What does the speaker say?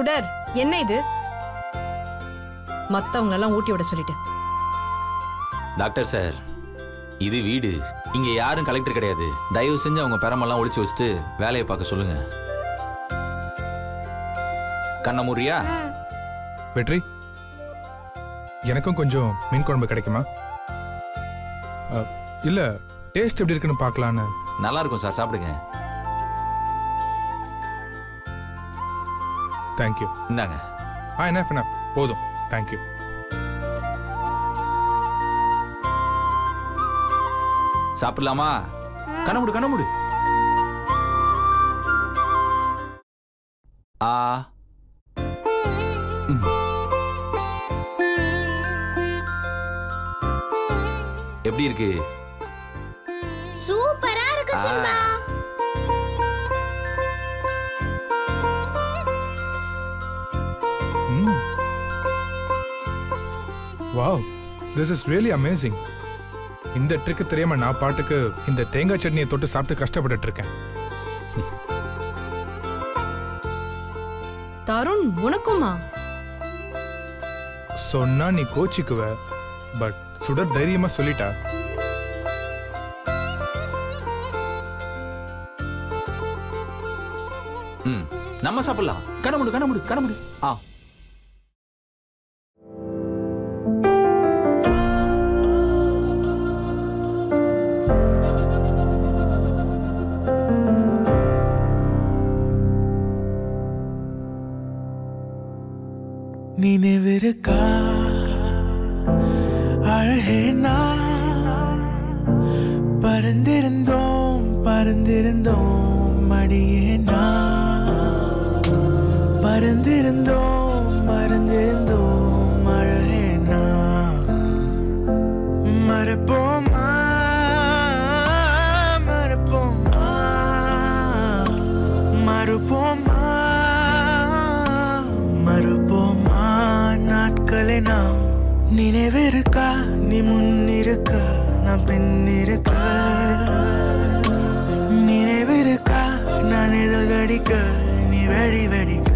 சுடர் என்ன இது மத்தவங்க எல்லாம் ஊட்டி விட சொல்லிட்டு டாக்டர் சார் இது வீடு இங்க யாரும் கலெக்டர் கிடையாது தயவு செஞ்சு அவங்க பெரமெல்லாம் ஒளிச்சு வச்சுட்டு வேலையை பார்க்க சொல்லுங்க கண்ணமுறியா வெற்றி எனக்கும் கொஞ்சம் மீன் குழம்பு கிடைக்குமா அ, இல்ல டேஸ்ட் எப்படி இருக்குன்னு பார்க்கலான்னு நல்லா இருக்கும் சார் சாப்பிடுங்க தேங்க்யூ இந்தாங்க ஆ என்ன என்ன போதும் தேங்க்யூ சாப்பிடலாமா கண்ணமுடு கண்ணமுடு ஆ ம். எப்படி இருக்கு சூப்பரா இருக்கு ஆ. சிம்பா ம் wow this is really amazing இந்த ட்ரிக்கு தெரியாம நான் பாட்டுக்கு இந்த தேங்காய் சட்னியை தொட்டு சாப்பிட்டு கஷ்டப்பட்டுட்டு இருக்கேன் தருண் உனக்குமா சொன்னா நீ கோச்சிக்குவ பட் சுடர் தைரியமா சொல்லிட்டா ம் நம்ம சாப்பிடலாம் கண்ணமுடு கண்ணமுடு கண்ணமுடு ஆ நினைவிருக்கா அழகே நான் பறந்திருந்தோம் பறந்திருந்தோம் மடியே நான் பறந்திருந்தோம் மறந்திருந்தோம் அழகே நான் மறப்போமா மறப்போமா மறுப்போமா மறுப்போமா நாட்களே நாம் நினைவிருக்கா நீ முன்னிருக்க நான் பின்னிருக்க நினைவிருக்கா நான் இதழ் கடிக்க நீ வெடி வெடிக்க